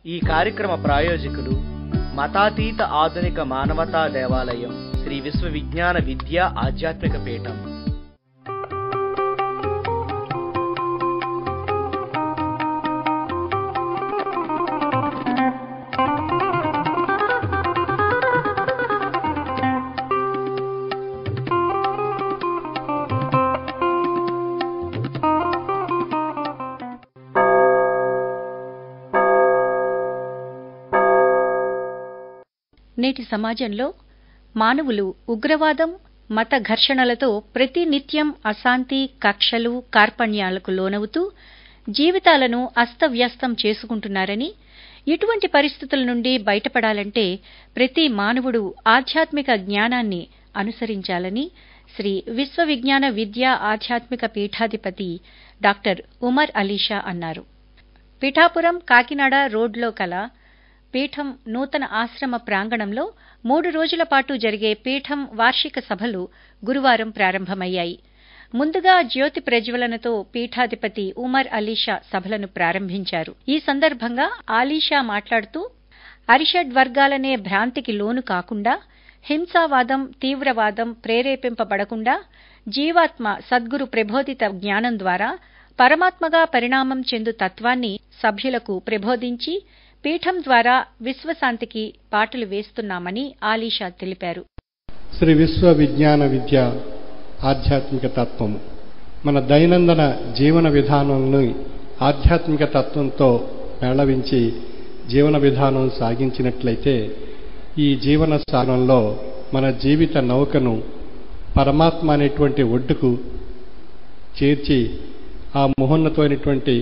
ఈ కార్యక్రమ ప్రాయోజకులు మతాతీత ఆధునిక మానవతా దేవాలయం శ్రీ విశ్వ విజ్ఞాన విద్యా ఆధ్యాత్మిక పీఠం నేటి సమాజంలో మానవులు ఉగ్రవాదం మత ఘర్షణలతో ప్రతి నిత్యం అశాంతి కక్షలు కార్పణ్యాలకు లోనవుతూ జీవితాలను అస్తవ్యస్తం చేసుకుంటున్నారని ఇటువంటి పరిస్థితుల నుండి బయటపడాలంటే ప్రతి మానవుడు ఆధ్యాత్మిక జ్ఞానాన్ని అనుసరించాలని శ్రీ విశ్వవిజ్ఞాన విద్యా ఆధ్యాత్మిక పీఠాధిపతి డాక్టర్ ఉమర్ అలీషా అన్నారు పిఠాపురం కాకినాడ రోడ్లో కల పీఠం నూతన ఆశ్రమ ప్రాంగణంలో మూడు రోజుల పాటు జరిగే పీఠం వార్షిక సభలు గురువారం ప్రారంభమయ్యాయి ముందుగా జ్యోతి ప్రజ్వలనతో పీఠాధిపతి ఉమర్ అలీషా సభలను ప్రారంభించారు ఈ సందర్భంగా ఆలీషా మాట్లాడుతూ అరిషడ్ వర్గాలనే భ్రాంతికి లోను కాకుండా హింసావాదం తీవ్రవాదం ప్రేరేపింపబడకుండా జీవాత్మ సద్గురు ప్రబోధిత జ్ఞానం ద్వారా పరమాత్మగా పరిణామం చెందు తత్వాన్ని సభ్యులకు ప్రబోధించి పీఠం ద్వారా విశ్వశాంతికి పాటలు వేస్తున్నామని ఆలీషా తెలిపారు శ్రీ విశ్వ విజ్ఞాన విద్య ఆధ్యాత్మిక తత్వము మన దైనందిన జీవన విధానాన్ని ఆధ్యాత్మిక తత్వంతో మేళవించి జీవన విధానం సాగించినట్లయితే ఈ జీవన సాగంలో మన జీవిత నౌకను పరమాత్మ అనేటువంటి ఒడ్డుకు చేర్చి ఆ మహోన్నతమైనటువంటి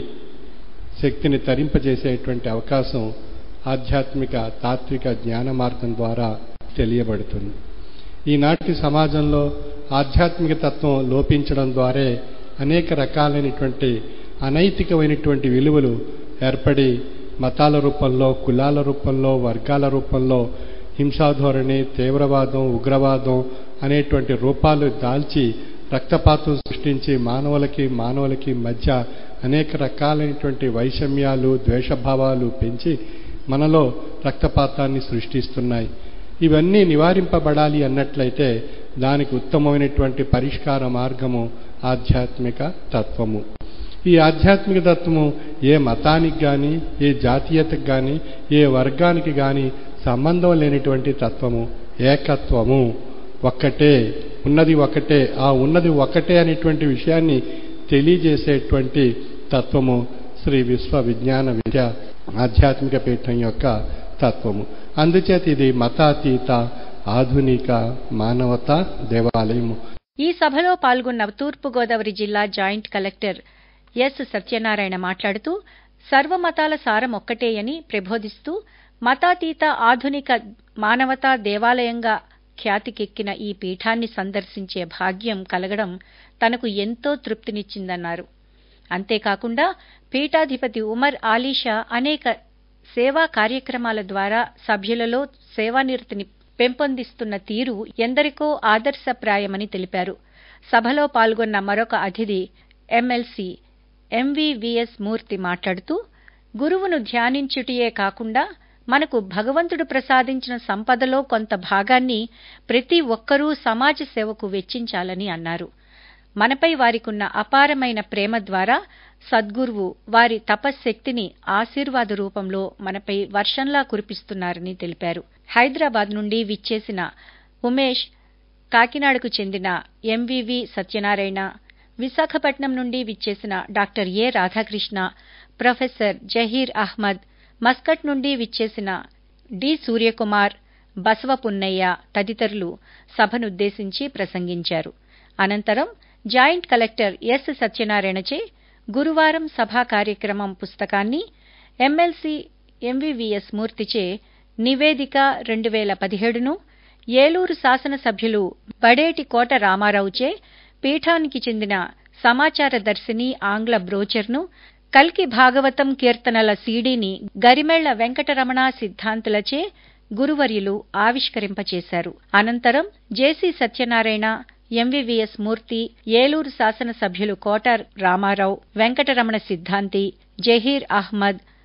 శక్తిని తరింపజేసేటువంటి అవకాశం ఆధ్యాత్మిక తాత్విక జ్ఞాన మార్గం ద్వారా తెలియబడుతుంది ఈనాటి సమాజంలో ఆధ్యాత్మిక తత్వం లోపించడం ద్వారా అనేక రకాలైనటువంటి అనైతికమైనటువంటి విలువలు ఏర్పడి మతాల రూపంలో కులాల రూపంలో వర్గాల రూపంలో హింసాధోరణి తీవ్రవాదం ఉగ్రవాదం అనేటువంటి రూపాలు దాల్చి రక్తపాతం సృష్టించి మానవులకి మానవులకి మధ్య అనేక రకాలైనటువంటి వైషమ్యాలు ద్వేషభావాలు పెంచి మనలో రక్తపాతాన్ని సృష్టిస్తున్నాయి ఇవన్నీ నివారింపబడాలి అన్నట్లయితే దానికి ఉత్తమమైనటువంటి పరిష్కార మార్గము ఆధ్యాత్మిక తత్వము ఈ ఆధ్యాత్మిక తత్వము ఏ మతానికి కానీ ఏ జాతీయతకు కానీ ఏ వర్గానికి కానీ సంబంధం లేనటువంటి తత్వము ఏకత్వము ఒక్కటే ఉన్నది ఒకటే ఆ ఉన్నది ఒకటే అనేటువంటి విషయాన్ని తెలియజేసేటువంటి తత్వము శ్రీ విశ్వ విజ్ఞాన విద్య ఆధ్యాత్మిక పీఠం యొక్క తత్వము అందుచేత ఇది మతాతీత ఆధునిక మానవత దేవాలయము ఈ సభలో పాల్గొన్న తూర్పుగోదావరి జిల్లా జాయింట్ కలెక్టర్ ఎస్ సత్యనారాయణ మాట్లాడుతూ సర్వమతాల సారం ఒక్కటేయని ప్రబోధిస్తూ మతాతీత ఆధునిక మానవతా దేవాలయంగా ఖ్యాతికెక్కిన ఈ పీఠాన్ని సందర్శించే భాగ్యం కలగడం తనకు ఎంతో తృప్తినిచ్చిందన్నారు అంతేకాకుండా పీఠాధిపతి ఉమర్ ఆలీషా అనేక సేవా కార్యక్రమాల ద్వారా సభ్యులలో సేవానిరతిని పెంపొందిస్తున్న తీరు ఎందరికో ఆదర్శప్రాయమని తెలిపారు సభలో పాల్గొన్న మరొక అతిథి ఎమ్మెల్సీ ఎంవివిఎస్ మూర్తి మాట్లాడుతూ గురువును ధ్యానించుటియే కాకుండా మనకు భగవంతుడు ప్రసాదించిన సంపదలో కొంత భాగాన్ని ప్రతి ఒక్కరూ సమాజ సేవకు వెచ్చించాలని అన్నారు మనపై వారికున్న అపారమైన ప్రేమ ద్వారా సద్గురువు వారి తపశ్శక్తిని ఆశీర్వాద రూపంలో మనపై వర్షంలా కురిపిస్తున్నారని తెలిపారు హైదరాబాద్ నుండి విచ్చేసిన ఉమేష్ కాకినాడకు చెందిన ఎంవివి సత్యనారాయణ విశాఖపట్నం నుండి విచ్చేసిన doctor A Radhakrishna professor Zaheer Ahmed Muscat నుండి విచ్చేసిన డి సూర్యకుమార్ బసవ పున్నయ్య తదితరులు సభనుద్దేశించి ప్రసంగించారు అనంతరం జాయింట్ కలెక్టర్ ఎస్ సత్యనారాయణచే గురువారం సభా కార్యక్రమం పుస్తకాన్ని ఎమ్మెల్సీ ఎంవివిఎస్ మూర్తిచే నివేదిక రెండు వేల పదిహేడును ఏలూరు శాసనసభ్యులు బడేటి కోట రామారావుచే పీఠానికి చెందిన సమాచార దర్శిని ఆంగ్ల బ్రోచర్ను కల్కి భాగవతం కీర్తనల సీడీని గరిమెళ్ల వెంకటరమణ సిద్ధాంతులచే గురువర్యులు ఆవిష్కరింపచేశారు అనంతరం జేసీ సత్యనారాయణ ఎంవివిఎస్ మూర్తి ఏలూరు శాసనసభ్యులు కోట రామారావు వెంకటరమణ సిద్ధాంతి జహీర్ అహ్మద్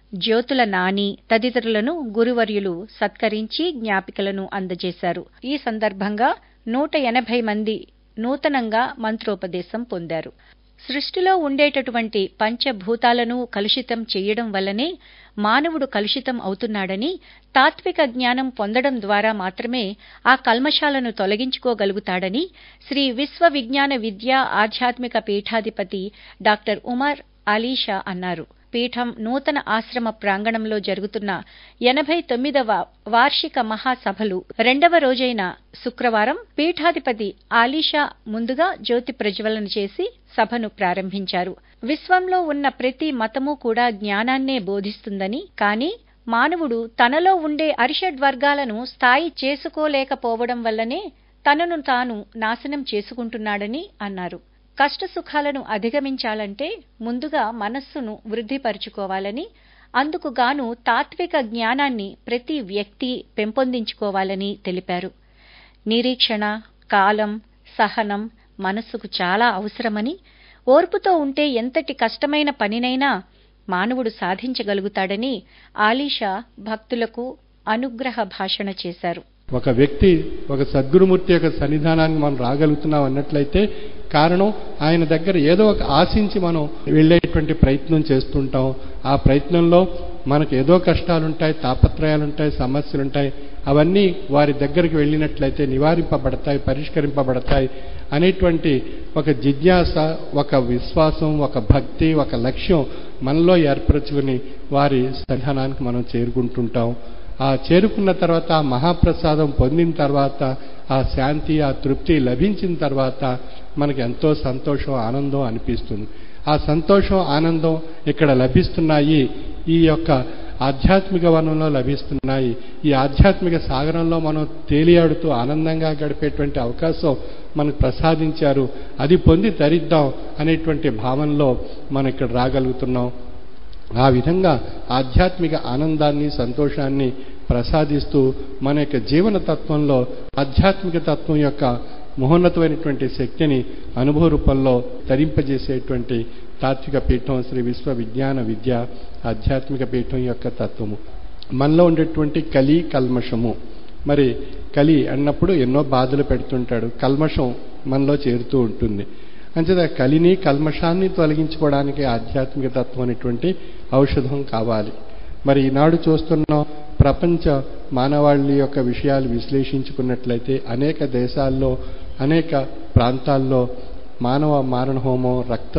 జ్యోతుల నాని తదితరులను గురువర్యులు సత్కరించి జ్ఞాపికలను అందజేశారు ఈ సందర్భంగా నూట ఎనభై మంది నూతనంగా మంత్రోపదేశం పొందారు సృష్టిలో ఉండేటటువంటి పంచభూతాలను కలుషితం చేయడం వల్లనే మానవుడు కలుషితం అవుతున్నాడని తాత్విక జ్ఞానం పొందడం ద్వారా మాత్రమే ఆ కల్మషాలను తొలగించుకోగలుగుతాడని శ్రీ విశ్వ విజ్ఞాన విద్యా ఆధ్యాత్మిక పీఠాధిపతి డాక్టర్ ఉమర్ అలీషా అన్నారు పీఠం నూతన ఆశ్రమ ప్రాంగణంలో జరుగుతున్న ఎనభై తొమ్మిదవ వార్షిక మహాసభలు రెండవ రోజైన శుక్రవారం పీఠాధిపతి ఆలీషా ముందుగా జ్యోతి ప్రజ్వలన చేసి సభను ప్రారంభించారు విశ్వంలో ఉన్న ప్రతి మతము కూడా జ్ఞానాన్నే బోధిస్తుందని కానీ మానవుడు తనలో ఉండే అరిషడ్ వర్గాలను స్థాయి చేసుకోలేకపోవడం వల్లనే తనను తాను నాశనం చేసుకుంటున్నాడని అన్నారు కష్టసుఖాలను అధిగమించాలంటే ముందుగా మనస్సును వృద్ధిపరుచుకోవాలని అందుకు గాను తాత్విక జ్ఞానాన్ని ప్రతి వ్యక్తి పెంపొందించుకోవాలని తెలిపారు నిరీక్షణ కాలం సహనం మనస్సుకు చాలా అవసరమని ఓర్పుతో ఉంటే ఎంతటి కష్టమైన పనినైనా మానవుడు సాధించగలుగుతాడని ఆలీషా భక్తులకు అనుగ్రహ భాషణ చేశారు ఒక వ్యక్తి ఒక సద్గురుమూర్తి యొక్క సన్నిధానానికి మనం రాగలుగుతున్నాం అన్నట్లయితే కారణం ఆయన దగ్గర ఏదో ఒక ఆశించి మనం వెళ్ళేటువంటి ప్రయత్నం చేస్తుంటాం ఆ ప్రయత్నంలో మనకు ఏదో కష్టాలుంటాయి తాపత్రయాలుంటాయి సమస్యలుంటాయి అవన్నీ వారి దగ్గరికి వెళ్ళినట్లయితే నివారింపబడతాయి పరిష్కరింపబడతాయి అనేటువంటి ఒక జిజ్ఞాస ఒక విశ్వాసం ఒక భక్తి ఒక లక్ష్యం మనలో ఏర్పరచుకుని వారి సన్నిధానానికి మనం చేరుకుంటుంటాం ఆ చేరుకున్న తర్వాత ఆ మహాప్రసాదం పొందిన తర్వాత ఆ శాంతి ఆ తృప్తి లభించిన తర్వాత మనకి ఎంతో సంతోషం ఆనందం అనిపిస్తుంది ఆ సంతోషం ఆనందం ఇక్కడ లభిస్తున్నాయి ఈ యొక్క ఆధ్యాత్మిక వనంలో లభిస్తున్నాయి ఈ ఆధ్యాత్మిక సాగరంలో మనం తేలియాడుతూ ఆనందంగా గడిపేటువంటి అవకాశం మనకు ప్రసాదించారు అది పొంది తరిద్దాం అనేటువంటి భావనలో మనం ఇక్కడ రాగలుగుతున్నాం ఆ విధంగా ఆధ్యాత్మిక ఆనందాన్ని సంతోషాన్ని ప్రసాదిస్తూ మన యొక్క జీవన తత్వంలో ఆధ్యాత్మిక తత్వం యొక్క మహోన్నతమైనటువంటి శక్తిని అనుభవ రూపంలో తరింపజేసేటువంటి తాత్విక పీఠం శ్రీ విశ్వ విజ్ఞాన విద్య ఆధ్యాత్మిక పీఠం యొక్క తత్వము మనలో ఉండేటువంటి కలి కల్మషము మరి కలి అన్నప్పుడు ఎన్నో బాధలు పెడుతుంటాడు కల్మషం మనలో చేరుతూ ఉంటుంది అంచేత కలిని కల్మషాన్ని తొలగించుకోవడానికి ఆధ్యాత్మిక తత్వం అనేటువంటి ఔషధం కావాలి మరి ఈనాడు చూస్తున్న ప్రపంచ మానవాళి యొక్క విషయాలు విశ్లేషించుకున్నట్లయితే అనేక దేశాల్లో అనేక ప్రాంతాల్లో మానవ మారణ హోమం రక్త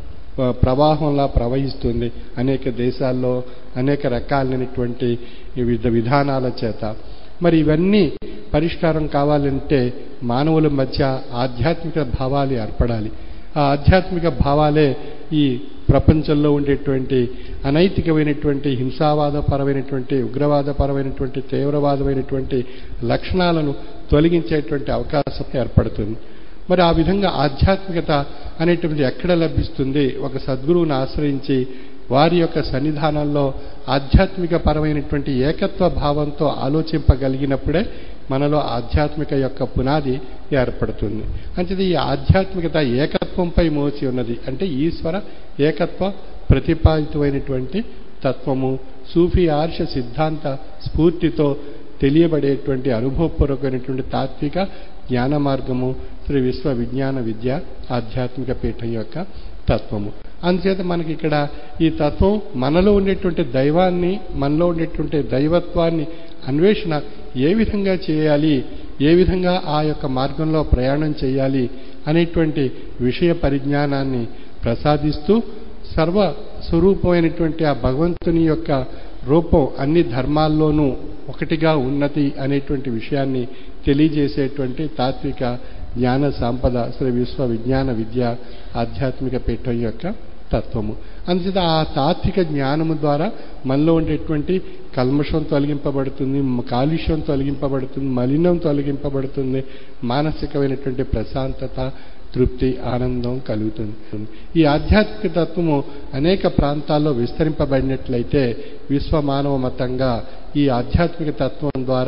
ప్రవాహంలా ప్రవహిస్తుంది అనేక దేశాల్లో అనేక రకాలైనటువంటి వివిధ విధానాల చేత మరి ఇవన్నీ పరిష్కారం కావాలంటే మానవుల మధ్య ఆధ్యాత్మిక భావాలు ఏర్పడాలి ఆ ఆధ్యాత్మిక భావాలే ఈ ప్రపంచంలో ఉండేటువంటి అనైతికమైనటువంటి హింసావాదపరమైనటువంటి ఉగ్రవాదపరమైనటువంటి తీవ్రవాదమైనటువంటి లక్షణాలను తొలగించేటువంటి అవకాశం ఏర్పడుతుంది మరి ఆ విధంగా ఆధ్యాత్మికత అనేటువంటి ఎక్కడ లభిస్తుంది ఒక సద్గురువుని ఆశ్రయించి వారి యొక్క సన్నిధానంలో ఆధ్యాత్మిక పరమైనటువంటి ఏకత్వ భావంతో ఆలోచింపగలిగినప్పుడే మనలో ఆధ్యాత్మిక యొక్క పునాది ఏర్పడుతుంది అంటే ఈ ఆధ్యాత్మికత ఏకత్వంపై మోసి ఉన్నది అంటే ఈశ్వర ఏకత్వ ప్రతిపాదితమైనటువంటి తత్వము సూఫీ ఆర్ష సిద్ధాంత స్ఫూర్తితో తెలియబడేటువంటి అనుభవపూర్వకమైనటువంటి తాత్విక జ్ఞాన మార్గము శ్రీ విశ్వ విజ్ఞాన విద్య ఆధ్యాత్మిక పీఠం యొక్క తత్వము అందుచేత మనకి ఇక్కడ ఈ తత్వం మనలో ఉండేటువంటి దైవాన్ని మనలో ఉండేటువంటి దైవత్వాన్ని అన్వేషణ ఏ విధంగా చేయాలి ఏ విధంగా ఆ యొక్క మార్గంలో ప్రయాణం చేయాలి అనేటువంటి విషయ పరిజ్ఞానాన్ని ప్రసాదిస్తూ సర్వ స్వరూపమైనటువంటి ఆ భగవంతుని యొక్క రూపం అన్ని ధర్మాల్లోనూ ఒకటిగా ఉన్నది అనేటువంటి విషయాన్ని తెలియజేసేటువంటి తాత్విక జ్ఞాన సంపద శ్రీ విశ్వ విజ్ఞాన విద్య ఆధ్యాత్మిక పీఠం యొక్క తత్వము అందుచేత ఆ తాత్విక జ్ఞానము ద్వారా మనలో ఉండేటువంటి కల్మషం తొలగింపబడుతుంది కాలుష్యం తొలగింపబడుతుంది మలినం తొలగింపబడుతుంది మానసికమైనటువంటి ప్రశాంతత తృప్తి ఆనందం కలుగుతుంది ఈ ఆధ్యాత్మిక తత్వము అనేక ప్రాంతాల్లో విస్తరింపబడినట్లయితే విశ్వ మానవ మతంగా ఈ ఆధ్యాత్మిక తత్వం ద్వారా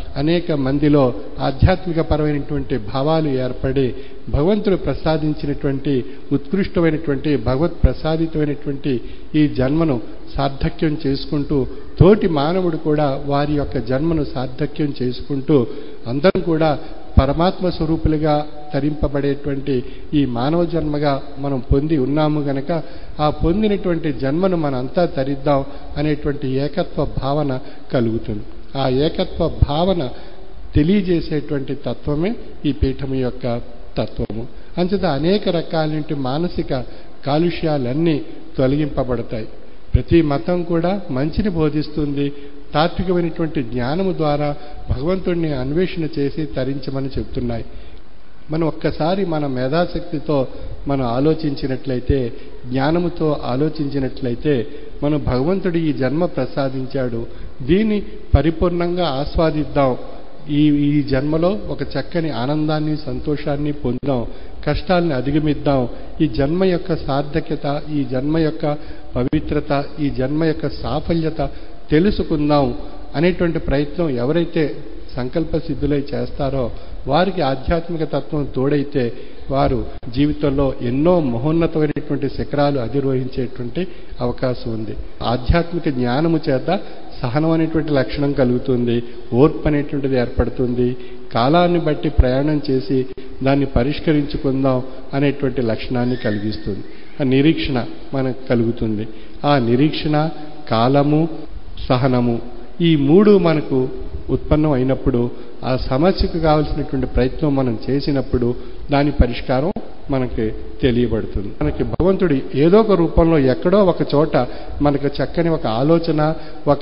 అనేక మందిలో ఆధ్యాత్మిక పరమైనటువంటి భావాలు ఏర్పడి భగవంతుడు ప్రసాదించినటువంటి ఉత్కృష్టమైనటువంటి భగవత్ ప్రసాదితమైనటువంటి ఈ జన్మను సార్థక్యం చేసుకుంటూ తోటి మానవుడు కూడా వారి యొక్క జన్మను సార్థక్యం చేసుకుంటూ అందరం కూడా పరమాత్మ స్వరూపులుగా తరింపబడేటువంటి ఈ మానవ జన్మగా మనం పొంది ఉన్నాము గనక ఆ పొందినటువంటి జన్మను మనంతా తరిద్దాం అనేటువంటి ఏకత్వ భావన కలుగుతుంది ఆ ఏకత్వ భావన తెలియజేసేటువంటి తత్వమే ఈ పీఠం యొక్క తత్వము అంచేత అనేక రకాలైన మానసిక కాలుష్యాలన్నీ తొలగింపబడతాయి ప్రతి మతం కూడా మంచిని బోధిస్తుంది తాత్వికమైనటువంటి జ్ఞానము ద్వారా భగవంతుడిని అన్వేషణ చేసి తరించమని చెప్తున్నాయి మనం ఒక్కసారి మన మేధాశక్తితో మనం ఆలోచించినట్లయితే జ్ఞానముతో ఆలోచించినట్లయితే మనం భగవంతుడు ఈ జన్మ ప్రసాదించాడు దీన్ని పరిపూర్ణంగా ఆస్వాదిద్దాం ఈ ఈ జన్మలో ఒక చక్కని ఆనందాన్ని సంతోషాన్ని పొందాం కష్టాలను అధిగమిద్దాం ఈ జన్మ యొక్క సార్థక్యత ఈ జన్మ యొక్క పవిత్రత ఈ జన్మ యొక్క సాఫల్యత తెలుసుకుందాం అనేటువంటి ప్రయత్నం ఎవరైతే సంకల్ప సిద్ధులై చేస్తారో వారికి ఆధ్యాత్మిక తత్వం తోడైతే వారు జీవితంలో ఎన్నో మహోన్నతమైనటువంటి శిఖరాలు అధిరోహించేటువంటి అవకాశం ఉంది ఆధ్యాత్మిక జ్ఞానము చేత సహనం అనేటువంటి లక్షణం కలుగుతుంది ఓర్పు అనేటువంటిది ఏర్పడుతుంది కాలాన్ని బట్టి ప్రయాణం చేసి దాన్ని పరిష్కరించుకుందాం అనేటువంటి లక్షణాన్ని కలిగిస్తుంది ఆ నిరీక్షణ మనకు కలుగుతుంది ఆ నిరీక్షణ కాలము సహనము ఈ మూడు మనకు ఉత్పన్నం అయినప్పుడు ఆ సమస్యకు కావలసినటువంటి ప్రయత్నం మనం చేసినప్పుడు దాని పరిష్కారం మనకి తెలియబడుతుంది మనకి భగవంతుడి ఏదో ఒక రూపంలో ఎక్కడో ఒక చోట మనకు చక్కని ఒక ఆలోచన ఒక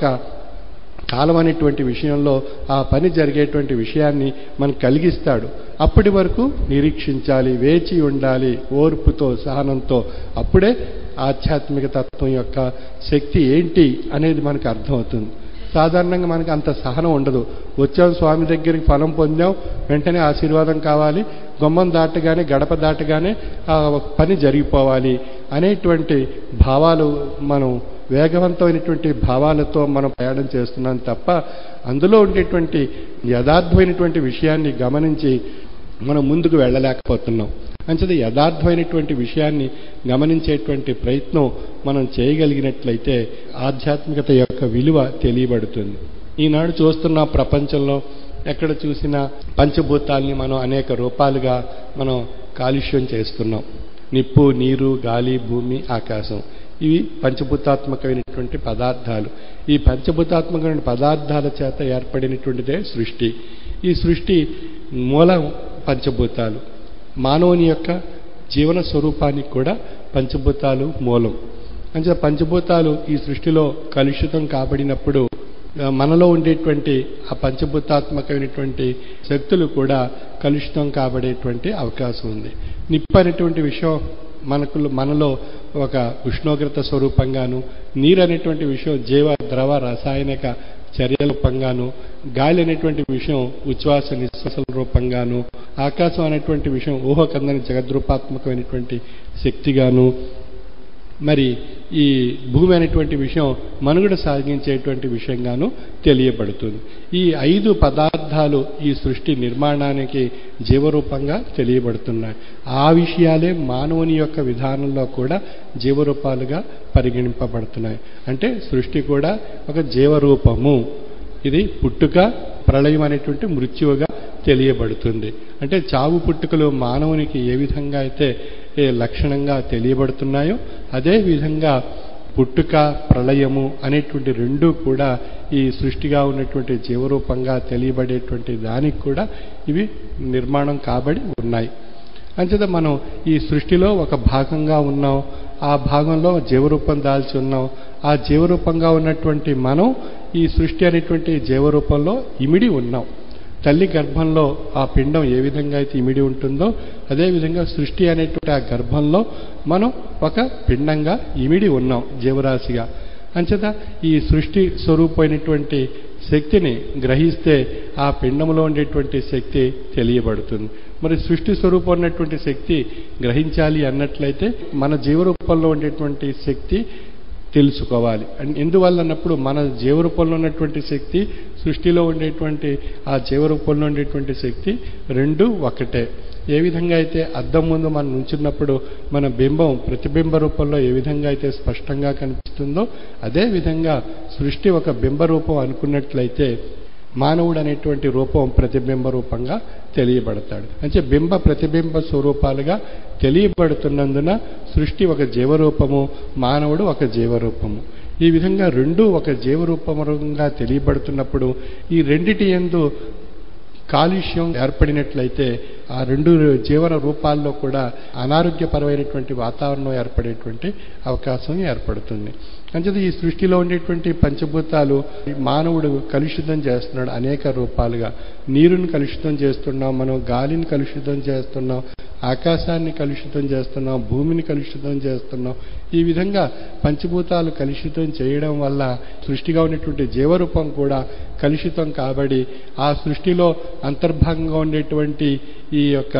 కాలం అనేటువంటి విషయంలో ఆ పని జరిగేటువంటి విషయాన్ని మనకు కలిగిస్తాడు అప్పటి వరకు నిరీక్షించాలి వేచి ఉండాలి ఓర్పుతో సహనంతో అప్పుడే ఆధ్యాత్మిక తత్వం యొక్క శక్తి ఏంటి అనేది మనకు అర్థమవుతుంది సాధారణంగా మనకి అంత సహనం ఉండదు వచ్చాం స్వామి దగ్గరికి ఫలం పొందాం వెంటనే ఆశీర్వాదం కావాలి గుమ్మం దాటగానే గడప దాటగానే ఆ పని జరిగిపోవాలి అనేటువంటి భావాలు మనం వేగవంతమైనటువంటి భావాలతో మనం ప్రయాణం చేస్తున్నాం తప్ప అందులో ఉండేటువంటి యథార్థమైనటువంటి విషయాన్ని గమనించి మనం ముందుకు వెళ్ళలేకపోతున్నాం అంచేది యథార్థమైనటువంటి విషయాన్ని గమనించేటువంటి ప్రయత్నం మనం చేయగలిగినట్లయితే ఆధ్యాత్మికత యొక్క విలువ తెలియబడుతుంది ఈనాడు చూస్తున్న ప్రపంచంలో ఎక్కడ చూసినా పంచభూతాల్ని మనం అనేక రూపాలుగా మనం కాలుష్యం చేస్తున్నాం నిప్పు నీరు గాలి భూమి ఆకాశం ఇవి పంచభూతాత్మకమైనటువంటి పదార్థాలు ఈ పంచభూతాత్మకమైన పదార్థాల చేత ఏర్పడినటువంటిదే సృష్టి ఈ సృష్టి మూలం పంచభూతాలు మానవుని యొక్క జీవన స్వరూపానికి కూడా పంచభూతాలు మూలం అంటే పంచభూతాలు ఈ సృష్టిలో కలుషితం కాబడినప్పుడు మనలో ఉండేటువంటి ఆ పంచభూతాత్మకమైనటువంటి శక్తులు కూడా కలుషితం కాబడేటువంటి అవకాశం ఉంది నిప్పు అనేటువంటి విషయం మనకు మనలో ఒక ఉష్ణోగ్రత స్వరూపంగాను నీరు అనేటువంటి విషయం జీవ ద్రవ రసాయనిక చర్య రూపంగాను గాలి అనేటువంటి విషయం ఉచ్ఛ్వాస నిశ్వాసల రూపంగాను ఆకాశం అనేటువంటి విషయం ఊహకందని జగద్రూపాత్మకమైనటువంటి శక్తిగాను మరి ఈ భూమి అనేటువంటి విషయం మనుగడ సాగించేటువంటి విషయంగాను తెలియబడుతుంది ఈ ఐదు పదార్థాలు ఈ సృష్టి నిర్మాణానికి జీవరూపంగా తెలియబడుతున్నాయి ఆ విషయాలే మానవుని యొక్క విధానంలో కూడా జీవరూపాలుగా పరిగణింపబడుతున్నాయి అంటే సృష్టి కూడా ఒక జీవరూపము ఇది పుట్టుక ప్రళయం అనేటువంటి మృత్యువుగా తెలియబడుతుంది అంటే చావు పుట్టుకలు మానవునికి ఏ విధంగా అయితే ఏ లక్షణంగా తెలియబడుతున్నాయో అదే విధంగా పుట్టుక ప్రళయము అనేటువంటి రెండు కూడా ఈ సృష్టిగా ఉన్నటువంటి జీవరూపంగా తెలియబడేటువంటి దానికి కూడా ఇవి నిర్మాణం కాబడి ఉన్నాయి అంచేత మనం ఈ సృష్టిలో ఒక భాగంగా ఉన్నాం ఆ భాగంలో జీవరూపం దాల్చి ఉన్నాం ఆ జీవరూపంగా ఉన్నటువంటి మనం ఈ సృష్టి అనేటువంటి జీవరూపంలో ఇమిడి ఉన్నాం తల్లి గర్భంలో ఆ పిండం ఏ విధంగా అయితే ఇమిడి ఉంటుందో అదేవిధంగా సృష్టి అనేటువంటి ఆ గర్భంలో మనం ఒక పిండంగా ఇమిడి ఉన్నాం జీవరాశిగా అంచేత ఈ సృష్టి స్వరూపమైనటువంటి శక్తిని గ్రహిస్తే ఆ పిండంలో ఉండేటువంటి శక్తి తెలియబడుతుంది మరి సృష్టి స్వరూపం ఉన్నటువంటి శక్తి గ్రహించాలి అన్నట్లయితే మన జీవరూపంలో ఉండేటువంటి శక్తి తెలుసుకోవాలి అండ్ ఎందువల్ల అన్నప్పుడు మన జీవరూపంలో ఉన్నటువంటి శక్తి సృష్టిలో ఉండేటువంటి ఆ జీవరూపంలో ఉండేటువంటి శక్తి రెండు ఒకటే ఏ విధంగా అయితే అద్దం ముందు మనం నుంచున్నప్పుడు మన బింబం ప్రతిబింబ రూపంలో ఏ విధంగా అయితే స్పష్టంగా కనిపిస్తుందో అదే విధంగా సృష్టి ఒక బింబ రూపం అనుకున్నట్లయితే మానవుడు అనేటువంటి రూపం ప్రతిబింబ రూపంగా తెలియబడతాడు అంటే బింబ ప్రతిబింబ స్వరూపాలుగా తెలియబడుతున్నందున సృష్టి ఒక జీవరూపము మానవుడు ఒక జీవరూపము ఈ విధంగా రెండు ఒక జీవరూపంగా తెలియబడుతున్నప్పుడు ఈ రెండిటి ఎందు కాలుష్యం ఏర్పడినట్లయితే ఆ రెండు జీవన రూపాల్లో కూడా అనారోగ్యపరమైనటువంటి వాతావరణం ఏర్పడేటువంటి అవకాశం ఏర్పడుతుంది అంచేది ఈ సృష్టిలో ఉండేటువంటి పంచభూతాలు మానవుడు కలుషితం చేస్తున్నాడు అనేక రూపాలుగా నీరుని కలుషితం చేస్తున్నాం మనం గాలిని కలుషితం చేస్తున్నాం ఆకాశాన్ని కలుషితం చేస్తున్నాం భూమిని కలుషితం చేస్తున్నాం ఈ విధంగా పంచభూతాలు కలుషితం చేయడం వల్ల సృష్టిగా ఉన్నటువంటి జీవరూపం కూడా కలుషితం కాబడి ఆ సృష్టిలో అంతర్భాగంగా ఉండేటువంటి ఈ యొక్క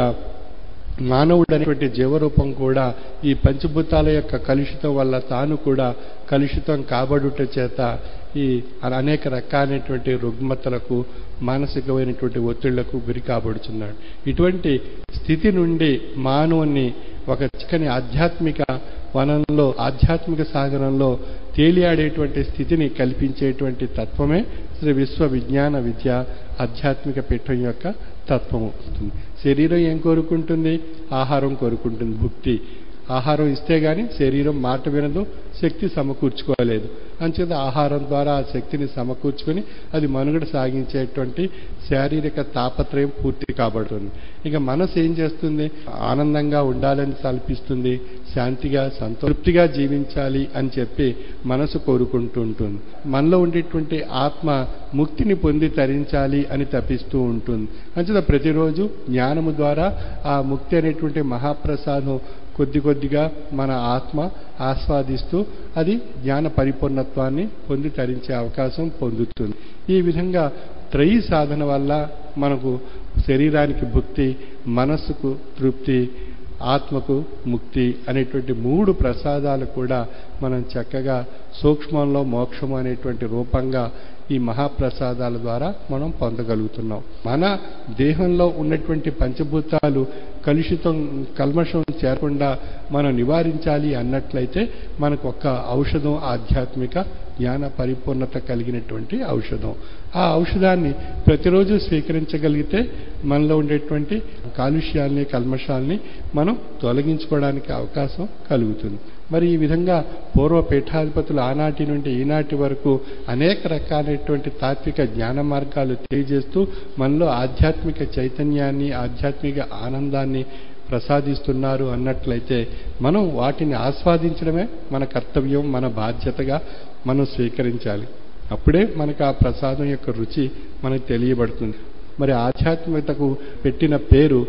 మానవుడు అనేటువంటి జీవరూపం కూడా ఈ పంచభూతాల యొక్క కలుషితం వల్ల తాను కూడా కలుషితం కాబడుట చేత ఈ అనేక రకాలైనటువంటి రుగ్మతలకు మానసికమైనటువంటి ఒత్తిళ్లకు గురి కాబడుచున్నాడు ఇటువంటి స్థితి నుండి మానవుని ఒక చక్కని ఆధ్యాత్మిక వనంలో ఆధ్యాత్మిక సాగరంలో తేలియాడేటువంటి స్థితిని కల్పించేటువంటి తత్వమే శ్రీ విశ్వ విజ్ఞాన విద్య ఆధ్యాత్మిక పీఠం యొక్క తత్వము శరీరం ఏం కోరుకుంటుంది ఆహారం కోరుకుంటుంది భుక్తి ఆహారం ఇస్తే గాని శరీరం మాట వినదు శక్తి సమకూర్చుకోలేదు అంచేత ఆహారం ద్వారా ఆ శక్తిని సమకూర్చుకొని అది మనుగడ సాగించేటువంటి శారీరక తాపత్రయం పూర్తి కాబడుతుంది ఇక మనసు ఏం చేస్తుంది ఆనందంగా ఉండాలని కల్పిస్తుంది శాంతిగా సంతృప్తిగా జీవించాలి అని చెప్పి మనసు కోరుకుంటూ ఉంటుంది మనలో ఉండేటువంటి ఆత్మ ముక్తిని పొంది తరించాలి అని తప్పిస్తూ ఉంటుంది అంచేత ప్రతిరోజు జ్ఞానము ద్వారా ఆ ముక్తి అనేటువంటి మహాప్రసాదం కొద్ది కొద్దిగా మన ఆత్మ ఆస్వాదిస్తూ అది జ్ఞాన పరిపూర్ణత్వాన్ని పొంది తరించే అవకాశం పొందుతుంది ఈ విధంగా త్రయీ సాధన వల్ల మనకు శరీరానికి భుక్తి మనస్సుకు తృప్తి ఆత్మకు ముక్తి అనేటువంటి మూడు ప్రసాదాలు కూడా మనం చక్కగా సూక్ష్మంలో మోక్షము అనేటువంటి రూపంగా ఈ మహాప్రసాదాల ద్వారా మనం పొందగలుగుతున్నాం మన దేహంలో ఉన్నటువంటి పంచభూతాలు కలుషితం కల్మషం చేరకుండా మనం నివారించాలి అన్నట్లయితే మనకు ఒక ఔషధం ఆధ్యాత్మిక జ్ఞాన పరిపూర్ణత కలిగినటువంటి ఔషధం ఆ ఔషధాన్ని ప్రతిరోజు స్వీకరించగలిగితే మనలో ఉండేటువంటి కాలుష్యాల్ని కల్మషాల్ని మనం తొలగించుకోవడానికి అవకాశం కలుగుతుంది మరి ఈ విధంగా పూర్వ పీఠాధిపతులు ఆనాటి నుండి ఈనాటి వరకు అనేక రకాలైనటువంటి తాత్విక జ్ఞాన మార్గాలు తెలియజేస్తూ మనలో ఆధ్యాత్మిక చైతన్యాన్ని ఆధ్యాత్మిక ఆనందాన్ని ప్రసాదిస్తున్నారు అన్నట్లయితే మనం వాటిని ఆస్వాదించడమే మన కర్తవ్యం మన బాధ్యతగా మనం స్వీకరించాలి అప్పుడే మనకు ఆ ప్రసాదం యొక్క రుచి మనకు తెలియబడుతుంది మరి ఆధ్యాత్మికతకు పెట్టిన పేరు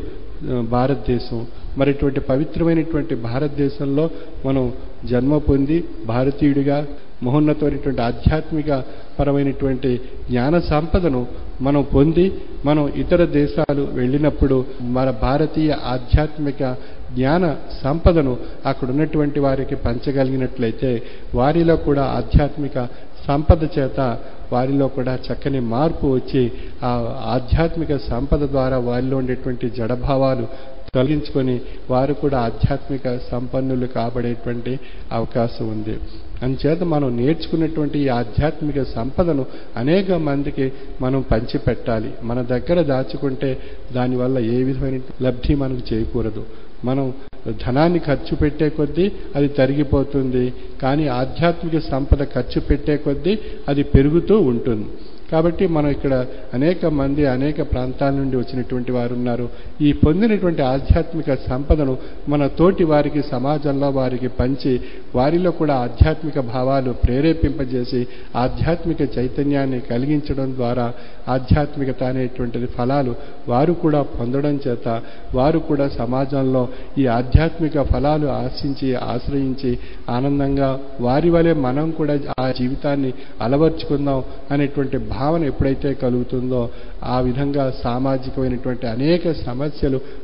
భారతదేశం మరి ఇటువంటి పవిత్రమైనటువంటి భారతదేశంలో మనం జన్మ పొంది భారతీయుడిగా మహోన్నతమైనటువంటి ఆధ్యాత్మిక పరమైనటువంటి జ్ఞాన సంపదను మనం పొంది మనం ఇతర దేశాలు వెళ్ళినప్పుడు మన భారతీయ ఆధ్యాత్మిక జ్ఞాన సంపదను అక్కడ ఉన్నటువంటి వారికి పంచగలిగినట్లయితే వారిలో కూడా ఆధ్యాత్మిక సంపద చేత వారిలో కూడా చక్కని మార్పు వచ్చి ఆ ఆధ్యాత్మిక సంపద ద్వారా వారిలో ఉండేటువంటి జడభావాలు తొలగించుకొని వారు కూడా ఆధ్యాత్మిక సంపన్నులు కాబడేటువంటి అవకాశం ఉంది అంచేత మనం నేర్చుకున్నటువంటి ఈ ఆధ్యాత్మిక సంపదను అనేక మందికి మనం పంచిపెట్టాలి మన దగ్గర దాచుకుంటే దానివల్ల ఏ విధమైన లబ్ధి మనకు చేకూరదు మనం ధనాన్ని ఖర్చు పెట్టే కొద్దీ అది తరిగిపోతుంది కానీ ఆధ్యాత్మిక సంపద ఖర్చు పెట్టే కొద్దీ అది పెరుగుతూ ఉంటుంది కాబట్టి మనం ఇక్కడ అనేక మంది అనేక ప్రాంతాల నుండి వచ్చినటువంటి వారు ఉన్నారు ఈ పొందినటువంటి ఆధ్యాత్మిక సంపదను మన తోటి వారికి సమాజంలో వారికి పంచి వారిలో కూడా ఆధ్యాత్మిక భావాలు ప్రేరేపింపజేసి ఆధ్యాత్మిక చైతన్యాన్ని కలిగించడం ద్వారా ఆధ్యాత్మికత అనేటువంటిది ఫలాలు వారు కూడా పొందడం చేత వారు కూడా సమాజంలో ఈ ఆధ్యాత్మిక ఫలాలు ఆశించి ఆశ్రయించి ఆనందంగా వారి వలె మనం కూడా ఆ జీవితాన్ని అలవర్చుకుందాం అనేటువంటి భావన ఎప్పుడైతే కలుగుతుందో ఆ విధంగా సామాజికమైనటువంటి అనేక సమస్యలు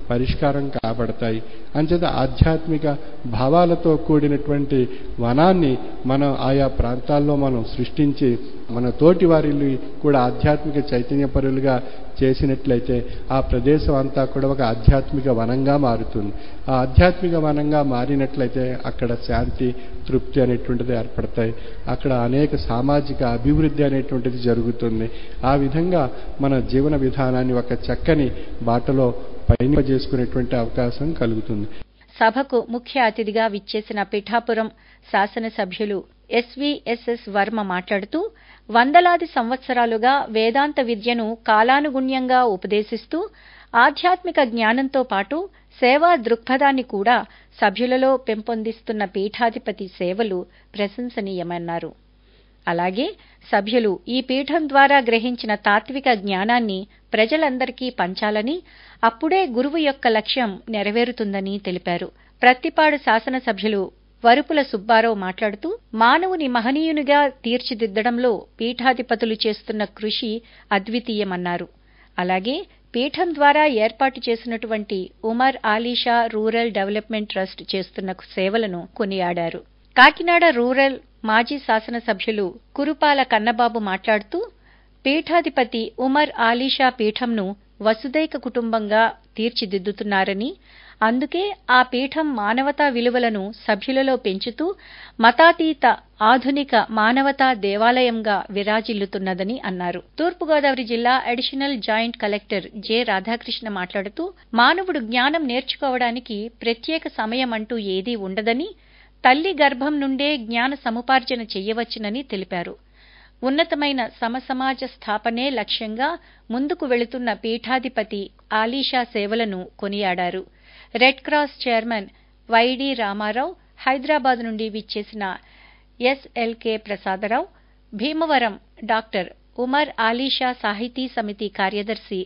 పరిష్కారం కాబడతాయి అంచేత ఆధ్యాత్మిక భావాలతో కూడినటువంటి వనాన్ని మనం ఆయా ప్రాంతాల్లో మనం సృష్టించి మన తోటి వారిని కూడా ఆధ్యాత్మిక చైతన్యపరులుగా చేసినట్లయితే ఆ ప్రదేశం అంతా కూడా ఒక ఆధ్యాత్మిక వనంగా మారుతుంది ఆ ఆధ్యాత్మిక వనంగా మారినట్లయితే అక్కడ శాంతి తృప్తి అనేటువంటిది ఏర్పడతాయి అక్కడ అనేక సామాజిక అభివృద్ధి అనేటువంటిది జరుగుతుంది ఆ విధంగా మన జీవన విధానాన్ని ఒక చక్కని బాటలో పయనింపజేసుకునేటువంటి అవకాశం కలుగుతుంది సభకు ముఖ్య అతిథిగా విచ్చేసిన పిఠాపురం శాసనసభ్యులు ఎస్వీఎస్ఎస్ వర్మ మాట్లాడుతూ వందలాది సంవత్సరాలుగా వేదాంత విద్యను కాలానుగుణ్యంగా ఉపదేశిస్తూ ఆధ్యాత్మిక జ్ఞానంతో పాటు సేవా దృక్పథాన్ని కూడా సభ్యులలో పెంపొందిస్తున్న పీఠాధిపతి సేవలు ప్రశంసనీయమన్నారు అలాగే సభ్యులు ఈ పీఠం ద్వారా గ్రహించిన తాత్విక జ్ఞానాన్ని ప్రజలందరికీ పంచాలని అప్పుడే గురువు యొక్క లక్ష్యం నెరవేరుతుందని తెలిపారు ప్రత్తిపాడు శాసనసభ్యులు వరుపుల సుబ్బారావు మాట్లాడుతూ మానవుని మహనీయునిగా తీర్చిదిద్దడంలో పీఠాధిపతులు చేస్తున్న కృషి అద్వితీయమన్నారు అలాగే పీఠం ద్వారా ఏర్పాటు చేసినటువంటి Umar Alisha rural development trust చేస్తున్న సేవలను కొనియాడారు కాకినాడ రూరల్ మాజీ శాసనసభ్యులు కురుపాల కన్నబాబు మాట్లాడుతూ పీఠాధిపతి ఉమర్ ఆలీషా పీఠంను వసుదైక కుటుంబంగా తీర్చిదిద్దుతున్నారని అందుకే ఆ పీఠం మానవతా విలువలను సభ్యులలో పెంచుతూ మతాతీత ఆధునిక మానవతా దేవాలయంగా విరాజిల్లుతున్నదని అన్నారు తూర్పుగోదావరి జిల్లా additional joint collector J Radhakrishna మాట్లాడుతూ మానవుడు జ్ఞానం నేర్చుకోవడానికి ప్రత్యేక సమయం అంటూ ఏదీ ఉండదని తల్లి గర్భం నుండే జ్ఞాన సముపార్జన చెయ్యవచ్చునని తెలిపారు ఉన్నతమైన సమసమాజ స్థాపనే లక్ష్యంగా ముందుకు వెళుతున్న పీఠాధిపతి ఆలీషా సేవలను కొనియాడారు red cross chairman YD Ramarao Hyderabad నుండి విచ్చేసిన ఎస్ఎల్కే ప్రసాదరావు భీమవరం డాక్టర్ ఉమర్ ఆలీషా సాహితీ సమితి కార్యదర్శి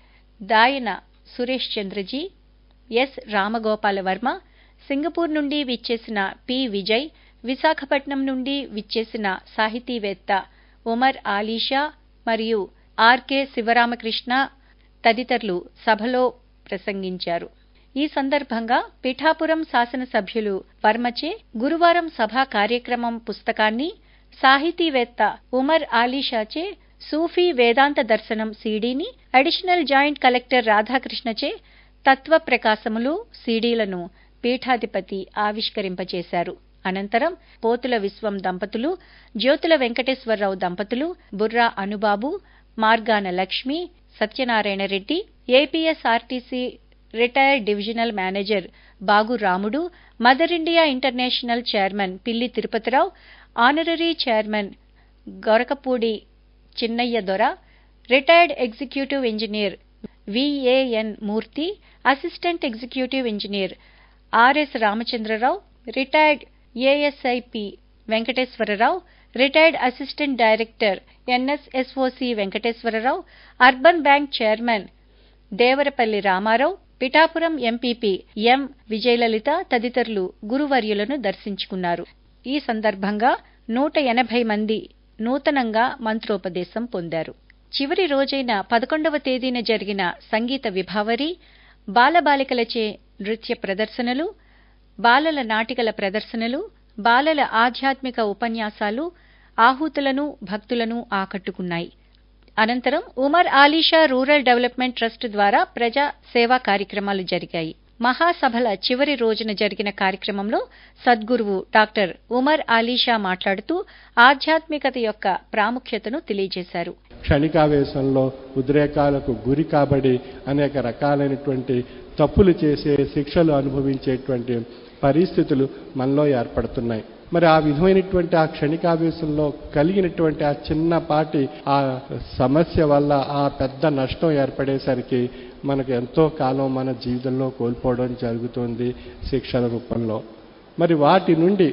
దాయన సురేష్ చంద్రజీ ఎస్ రామగోపాల వర్మ సింగపూర్ నుండి విచ్చేసిన పి విజయ్ విశాఖపట్నం నుండి విచ్చేసిన సాహితీవేత్త ఉమర్ ఆలీషా మరియు ఆర్కే శివరామకృష్ణ తదితరులు సభలో ప్రసంగించారు ఈ సందర్భంగా పిఠాపురం శాసనసభ్యులు వర్మచే గురువారం సభా కార్యక్రమం పుస్తకాన్ని సాహితీవేత్త ఉమర్ ఆలీషాచే సూఫీ వేదాంత దర్శనం సీడీని అడిషనల్ జాయింట్ కలెక్టర్ రాధాకృష్ణచే తత్వ ప్రకాశములు సీడీలను పీఠాధిపతి ఆవిష్కరింపచేశారు అనంతరం పోతుల విశ్వం దంపతులు జ్యోతుల వెంకటేశ్వరరావు దంపతులు Burra Anubabu Margana Lakshmi Satyanarayana Reddy APSRTC retired divisional manager Bagu Ramudu Mother India International chairman Pilli Tirupatirao honorary chairman Gorakapudi Chinnaiah Dora retired executive engineer VAN Murthy assistant executive engineer RS Ramachandrarao retired ASIP Venkateswararao retired assistant director NSSOC Venkateswararao urban bank chairman Devarapalli Ramarao Pithapuram MPP M Vijayalalitha తదితరులు గురువర్యులను దర్శించుకున్నారు ఈ సందర్భంగా నూట ఎనభై మంది నూతనంగా మంత్రోపదేశం పొందారు చివరి రోజైన పదకొండవ తేదీన జరిగిన సంగీత విభావరి బాలబాలికలచే నృత్య ప్రదర్శనలు బాలల నాటికల ప్రదర్శనలు బాలల ఆధ్యాత్మిక ఉపన్యాసాలు ఆహూతులను భక్తులను ఆకట్టుకున్నాయి అనంతరం Umar Alisha rural development trust ద్వారా ప్రజా సేవా కార్యక్రమాలు జరిగాయి మహాసభల చివరి రోజున జరిగిన కార్యక్రమంలో సద్గురువు డాక్టర్ ఉమర్ ఆలీషా మాట్లాడుతూ ఆధ్యాత్మికత యొక్క ప్రాముఖ్యతను తెలియజేశారు క్షణికావేశంలో ఉద్రేకాలకు గురి కాబడి అనేక రకాలైనటువంటి తప్పులు చేసే శిక్షలు అనుభవించేటువంటి పరిస్థితులు మనలో ఏర్పడుతున్నాయి మరి ఆ విధమైనటువంటి ఆ క్షణికావేశంలో కలిగినటువంటి ఆ చిన్నపాటి ఆ సమస్య వల్ల ఆ పెద్ద నష్టం ఏర్పడేసరికి మనకు ఎంతో కాలం మన జీవితంలో కోల్పోవడం జరుగుతుంది శిక్షల రూపంలో మరి వాటి నుండి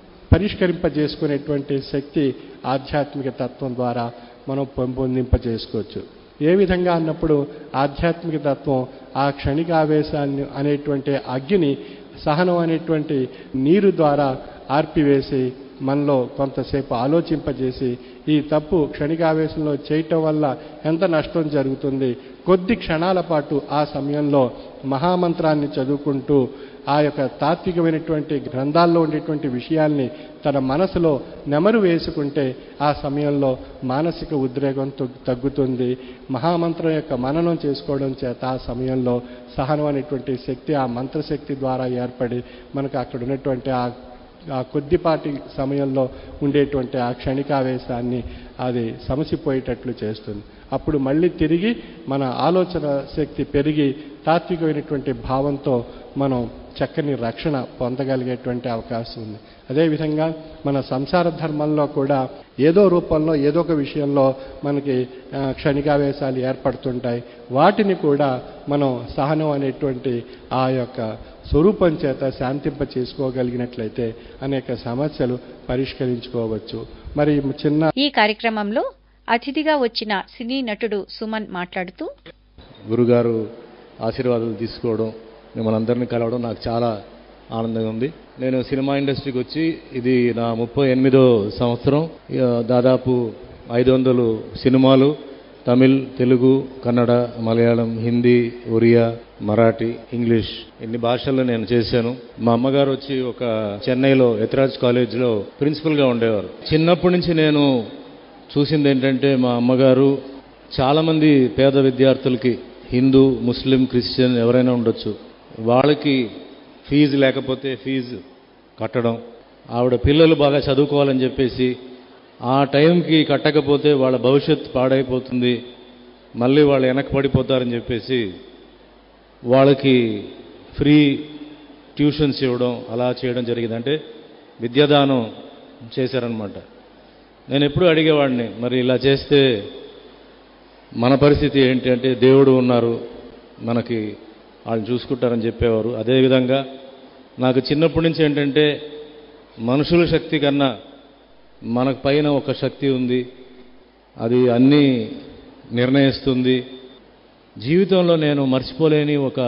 పరిష్కరింపజేసుకునేటువంటి శక్తి ఆధ్యాత్మిక తత్వం ద్వారా మనం పెంపొందింపజేసుకోవచ్చు ఏ విధంగా అన్నప్పుడు ఆధ్యాత్మిక తత్వం ఆ క్షణిక ఆవేశాన్ని అనేటువంటి అగ్గిని సహనం అనేటువంటి నీరు ద్వారా ఆర్పివేసి మనలో కొంతసేపు ఆలోచింపజేసి ఈ తప్పు క్షణికావేశంలో చేయటం వల్ల ఎంత నష్టం జరుగుతుంది కొద్ది క్షణాల పాటు ఆ సమయంలో మహామంత్రాన్ని చదువుకుంటూ ఆ యొక్క తాత్వికమైనటువంటి గ్రంథాల్లో ఉండేటువంటి విషయాల్ని తన మనసులో నెమరు వేసుకుంటే ఆ సమయంలో మానసిక ఉద్రేకం తగ్గు- తగ్గుతుంది మహామంత్రం యొక్క మననం చేసుకోవడం చేత ఆ సమయంలో సహనం అనేటువంటి శక్తి ఆ మంత్రశక్తి ద్వారా ఏర్పడి మనకు అక్కడ ఉన్నటువంటి ఆ ఆ కొద్దిపాటి సమయంలో ఉండేటువంటి ఆ క్షణికావేశాన్ని అది సమసిపోయేటట్లు చేస్తుంది అప్పుడు మళ్ళీ తిరిగి మన ఆలోచన శక్తి పెరిగి తాత్వికమైనటువంటి భావంతో మనం చక్కని రక్షణ పొందగలిగేటువంటి అవకాశం ఉంది అదేవిధంగా మన సంసార ధర్మంలో కూడా ఏదో రూపంలో ఏదో ఒక విషయంలో మనకి ఆ, క్షణికావేశాలు ఏర్పడుతుంటాయి వాటిని కూడా మనం సహనం అనేటువంటి ఆ యొక్క స్వరూపం చేత శాంతింప చేసుకోగలిగినట్లయితే అనేక సమస్యలు పరిష్కరించుకోవచ్చు మరి చిన్న ఈ కార్యక్రమంలో అతిథిగా వచ్చిన సినీ నటుడు సుమన్ మాట్లాడుతూ గురుగారు ఆశీర్వాదాలు తీసుకోవడం మిమ్మల్ని అందరినీ కలవడం నాకు చాలా ఆనందంగా ఉంది నేను సినిమా ఇండస్ట్రీకి వచ్చి ఇది నా ముప్పై ఎనిమిదో సంవత్సరం ఇక దాదాపు ఐదు వందలు సినిమాలు తమిళ్ తెలుగు కన్నడ మలయాళం హిందీ ఒరియా మరాఠీ ఇంగ్లీష్ ఇన్ని భాషల్లో నేను చేశాను మా అమ్మగారు వచ్చి ఒక చెన్నైలో ఎత్రాజ్ కాలేజ్లో ప్రిన్సిపల్గా ఉండేవారు చిన్నప్పటి నుంచి నేను చూసింది ఏంటంటే మా అమ్మగారు చాలామంది పేద విద్యార్థులకి హిందూ ముస్లిం క్రిస్టియన్ ఎవరైనా ఉండొచ్చు వాళ్ళకి ఫీజు లేకపోతే ఫీజు కట్టడం ఆవిడ పిల్లలు బాగా చదువుకోవాలని చెప్పేసి ఆ టైంకి కట్టకపోతే వాళ్ళ భవిష్యత్తు పాడైపోతుంది మళ్ళీ వాళ్ళు వెనక్కి పడిపోతారని చెప్పేసి వాళ్ళకి ఫ్రీ ట్యూషన్స్ ఇవ్వడం అలా చేయడం జరిగింది అంటే విద్యాదానం చేశారనమాట నేను ఎప్పుడూ అడిగేవాడిని మరి ఇలా చేస్తే మన పరిస్థితి ఏంటి అంటే దేవుడు ఉన్నారు మనకి వాళ్ళని చూసుకుంటారని చెప్పేవారు అదేవిధంగా నాకు చిన్నప్పటి నుంచి ఏంటంటే మనుషుల శక్తి కన్నా మనకు పైన ఒక శక్తి ఉంది అది అన్నీ నిర్ణయిస్తుంది జీవితంలో నేను మర్చిపోలేని ఒక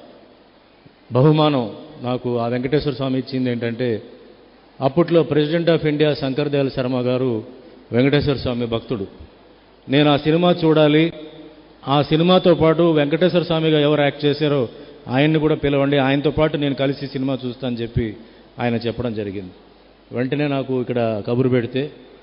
బహుమానం నాకు ఆ వెంకటేశ్వర స్వామి ఇచ్చింది ఏంటంటే అప్పట్లో president of India Shankar Dayal Sharma garu Venkateswara స్వామి భక్తుడు నేను ఆ సినిమా చూడాలి ఆ సినిమాతో పాటు వెంకటేశ్వర స్వామిగా ఎవరు యాక్ట్ చేశారో ఆయన్ని కూడా పిలవండి ఆయనతో పాటు నేను కలిసి సినిమా చూస్తానని చెప్పి ఆయన చెప్పడం జరిగింది వెంటనే నాకు ఇక్కడ కబురు పెడితే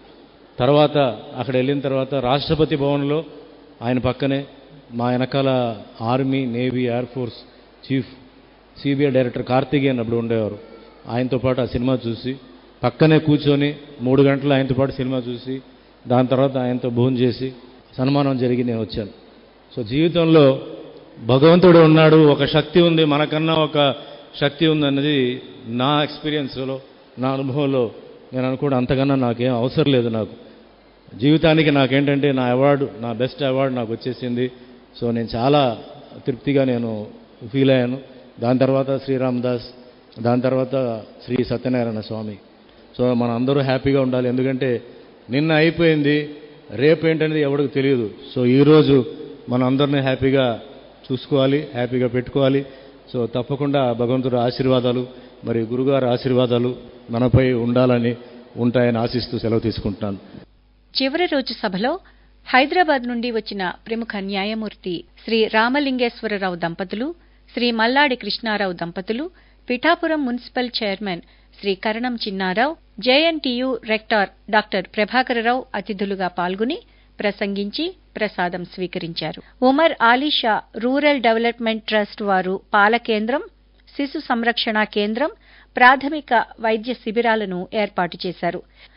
తర్వాత అక్కడ వెళ్ళిన తర్వాత రాష్ట్రపతి భవన్లో ఆయన పక్కనే మా వెనకాల army navy air force chief CBI director Karthikeyan అప్పుడు ఉండేవారు ఆయనతో పాటు ఆ సినిమా చూసి పక్కనే కూర్చొని మూడు గంటలు ఆయనతో పాటు సినిమా చూసి దాని తర్వాత ఆయనతో భోజనం చేసి సన్మానం జరిగి నేను వచ్చాను సో జీవితంలో భగవంతుడు ఉన్నాడు ఒక శక్తి ఉంది మనకన్నా ఒక శక్తి ఉంది అన్నది నా ఎక్స్పీరియన్స్లో నా అనుభవంలో నేను అనుకోవడం అంతకన్నా నాకేం అవసరం లేదు నాకు జీవితానికి నాకేంటంటే నా అవార్డు నా బెస్ట్ అవార్డు నాకు వచ్చేసింది సో నేను చాలా తృప్తిగా నేను ఫీల్ అయ్యాను దాని తర్వాత శ్రీరామ్ దాస్ దాని తర్వాత శ్రీ సత్యనారాయణ స్వామి సో మనం అందరూ హ్యాపీగా ఉండాలి ఎందుకంటే నిన్న అయిపోయింది రేపు ఏంటనేది ఎవరికి తెలియదు సో ఈరోజు మన అందరినీ హ్యాపీగా చూసుకోవాలి హ్యాపీగా పెట్టుకోవాలి సో తప్పకుండా భగవంతుడి ఆశీర్వాదాలు మరి గురుగారి ఆశీర్వాదాలు మనపై ఉండాలని ఉంటాయని ఆశిస్తూ సెలవు తీసుకుంటున్నాను చివరి రోజు సభలో హైదరాబాద్ నుండి వచ్చిన ప్రముఖ న్యాయమూర్తి శ్రీ రామలింగేశ్వరరావు దంపతులు శ్రీ మల్లాడి కృష్ణారావు దంపతులు Pithapuram municipal chairman Shri Karanam Chinnarao JNTU rector doctor Prabhakararao అతిథులుగా పాల్గొని ప్రసంగించి ప్రసాదం స్వీకరించారు Umar Alisha rural development trust వారు పాల కేంద్రం శిశు సంరక్షణ కేంద్రం ప్రాథమిక వైద్య శిబిరాలను ఏర్పాటు చేశారు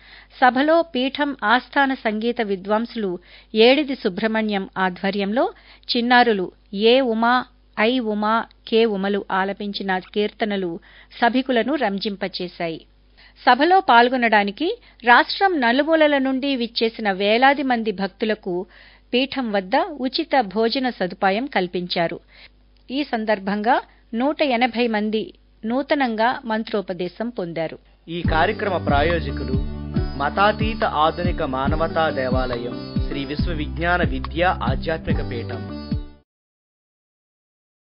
సభలో పీఠం ఆస్థాన సంగీత విద్వాంసులు ఏడిది సుబ్రహ్మణ్యం ఆధ్వర్యంలో చిన్నారులు A Uma I Uma K ఉమలు ఆలపించిన కీర్తనలు సభికులను రంజింపచేశాయి సభలో పాల్గొనడానికి రాష్ట్రం నలుమూలల నుండి విచ్చేసిన వేలాది మంది భక్తులకు పీఠం వద్ద ఉచిత భోజన సదుపాయం కల్పించారు ఈ సందర్భంగా నూట ఎనభై మంది నూతనంగా మంత్రోపదేశం పొందారు ఈ కార్యక్రమ ప్రాయోజకులు మతాతీత ఆధునిక మానవతా దేవాలయం శ్రీ విశ్వ విజ్ఞాన విద్యా ఆధ్యాత్మిక పీఠం